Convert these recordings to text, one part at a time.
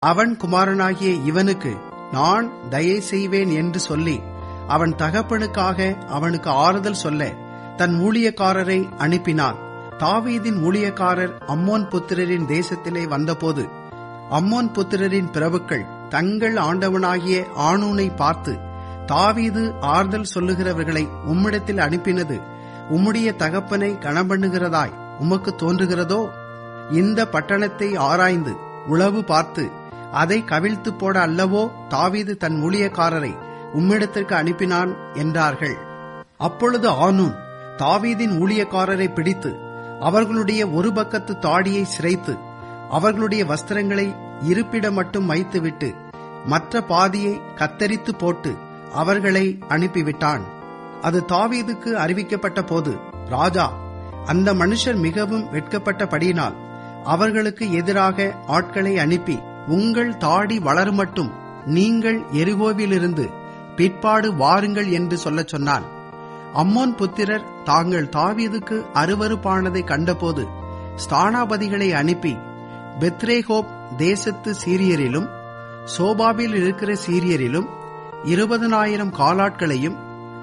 அவன் குமாரனாகிய இவனுக்கு நான் தயை செய்வேன் என்று சொல்லி அவன் தகப்பனுக்காக அவனுக்கு ஆறுதல் சொல்ல தன் ஊழியக்காரரை அனுப்பினான் தாவீதின் ஊழியக்காரர் அம்மோன் புத்திரரின் தேசத்திலே வந்தபோது அம்மோன் புத்திரரின் பிரபுக்கள் தங்கள் ஆண்டவனாகிய ஆணூனை பார்த்து தாவீது ஆறுதல் சொல்லுகிறவர்களை உம்மிடத்தில் அனுப்பினது உம்முடைய தகப்பனை கணம்பண்ணுகிறதாய் உமக்கு தோன்றுகிறதோ இந்த பட்டணத்தை ஆராய்ந்து உளவு பார்த்து அதை கவிழ்த்து போட அல்லவோ தாவீது தன் ஊழியக்காரரை உம்மிடத்திற்கு அனுப்பினான் என்றார்கள் அப்பொழுது ஆனூன் தாவீதின் ஊழியக்காரரை பிடித்து அவர்களுடைய ஒரு பக்கத்து தாடியை சிரைத்து அவர்களுடைய வஸ்திரங்களை இருப்பிட மட்டும் வைத்துவிட்டு மற்ற பாதியை கத்தரித்து போட்டு அவர்களை அனுப்பிவிட்டான் அது தாவீதுக்கு அறிவிக்கப்பட்ட போது ராஜா அந்த மனுஷர் மிகவும் வெட்கப்பட்டபடியினால் அவர்களுக்கு எதிராக ஆட்களை அனுப்பி உங்கள் தாடி வளருமட்டும் நீங்கள் எரிகோவிலிருந்து பிற்பாடு வாருங்கள் என்று சொல்லச் சொன்னான் அம்மோன் புத்திரர் தாங்கள் தாவீதுக்கு அருவறுப்பானதை கண்டபோது ஸ்தானாபதிகளை அனுப்பி பெத்ரேகோப் தேசத்து சீரியரிலும் சோபாவில் இருக்கிற சீரியரிலும் இருபதனாயிரம் காலாட்களையும்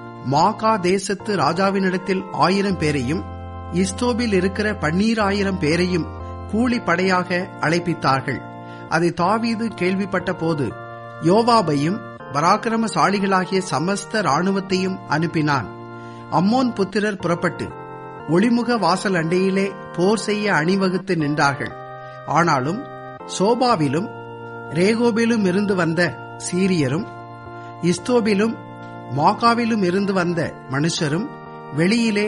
மாகா தேசத்து ராஜாவினிடத்தில் ஆயிரம் பேரையும் இஸ்தோபில் இருக்கிற பன்னீராயிரம் பேரையும் கூலி படையாக அழைப்பித்தார்கள் அதை தாவீது கேள்விப்பட்ட போது யோவாபையும் பராக்கிரமசாலிகளாகிய சமஸ்த ராணுவத்தையும் அனுப்பினான் அம்மோன் புத்திரர் புறப்பட்டு ஒளிமுக வாசல் அண்டையிலே போர் செய்ய அணிவகுத்து நின்றார்கள் ஆனாலும் சோபாவிலும் ரேகோபிலும் இருந்து வந்த சீரியரும் இஸ்தோபிலும் மாகாவிலும் இருந்து வந்த மனுஷரும் வெளியிலே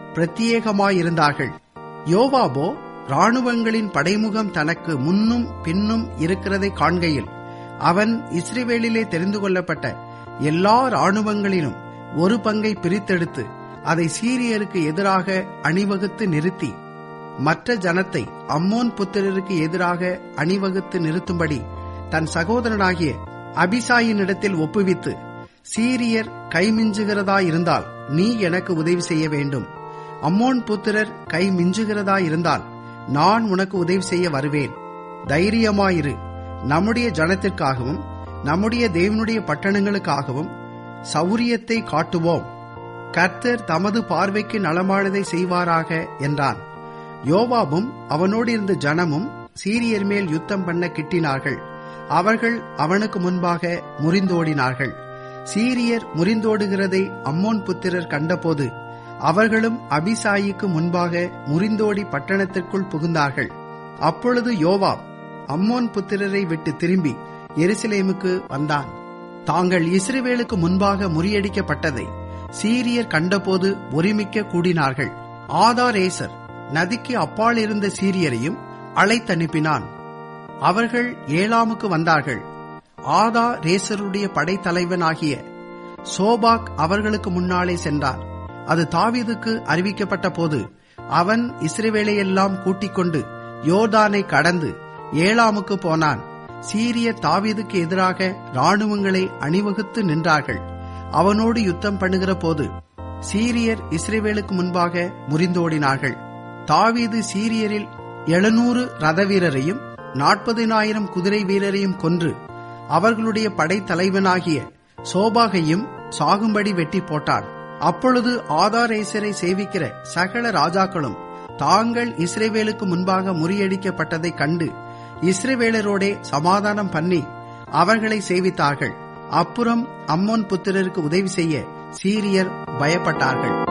பிரத்யேகமாயிருந்தார்கள் யோவாபோ ராணுவங்களின் படைமுகம் தனக்கு முன்னும் பின்னும் இருக்கிறதை காண்கையில் அவன் இஸ்ரேவேலிலே தெரிந்து கொள்ளப்பட்ட எல்லா ராணுவங்களிலும் ஒரு பங்கை பிரித்தெடுத்து அதை சீரியருக்கு எதிராக அணிவகுத்து நிறுத்தி மற்ற ஜனத்தை அம்மோன் புத்திரருக்கு எதிராக அணிவகுத்து நிறுத்தும்படி தன் சகோதரனாகிய அபிசாயினிடத்தில் ஒப்புவித்து சீரியர் கைமிஞ்சுகிறதாயிருந்தால் நீ எனக்கு உதவி செய்ய வேண்டும் அம்மோன் புத்திரர் கை மிஞ்சுகிறதாயிருந்தால் நான் உனக்கு உதவி செய்ய வருவேன் தைரியமாயிரு நம்முடைய ஜனத்திற்காகவும் நம்முடைய தேவனுடைய பட்டணங்களுக்காகவும் சௌரியத்தை காட்டுவோம் கர்த்தர் தமது பார்வைக்கு நலமானதை செய்வாராக என்றான் யோவாபும் அவனோடு இருந்த ஜனமும் சீரியர் மேல் யுத்தம் பண்ண கிட்டினார்கள் அவர்கள் அவனுக்கு முன்பாக முறிந்தோடினார்கள் சீரியர் முறிந்தோடுகிறதை அம்மோன் புத்திரர் கண்டபோது அவர்களும் அபிசாயிக்கு முன்பாக முறிந்தோடி பட்டணத்திற்குள் புகுந்தார்கள் அப்பொழுது யோவாப் அம்மோன் புத்திரரை விட்டு திரும்பி எருசலேமுக்கு வந்தான் தாங்கள் இஸ்ரேவேலுக்கு முன்பாக முறியடிக்கப்பட்டதை சீரியர் கண்டபோது ஒருமிக்க கூடினார்கள் ஆதாரேசர் நதிக்கு அப்பால் இருந்த சீரியரையும் அழைத்தனுப்பினான் அவர்கள் ஏலாமுக்கு வந்தார்கள் ஆதா ரேசருடைய படைத்தலைவனாகிய சோபாக் அவர்களுக்கு முன்னாலே சென்றார் அது தாவீதுக்கு அறிவிக்கப்பட்ட போது அவன் இஸ்ரேவேலையெல்லாம் கூட்டிக் கொண்டு யோர்தானை கடந்து ஏலாமுக்கு போனான் சீரிய தாவீதுக்கு எதிராக ராணுவங்களை அணிவகுத்து நின்றார்கள் அவனோடு யுத்தம் பண்ணுகிற போது சீரியர் இஸ்ரேவேலுக்கு முன்பாக முறிந்தோடினார்கள் தாவீது சீரியரில் எழுநூறு ரத வீரரையும் நாற்பதினாயிரம் குதிரை வீரரையும் கொன்று அவர்களுடைய படைத்தலைவனாகிய சோபாகையும் சாகும்படி வெட்டி போட்டான் அப்பொழுது ஆதாரேசரை சேவிக்கிற சகல ராஜாக்களும் தாங்கள் இஸ்ரேவேலுக்கு முன்பாக முறியடிக்கப்பட்டதைக் கண்டு இஸ்ரேவேலரோடே சமாதானம் பண்ணி அவர்களை சேவித்தார்கள் அப்புறம் அம்மோன் புத்திரருக்கு உதவி செய்ய சீரியர் பயப்பட்டார்கள்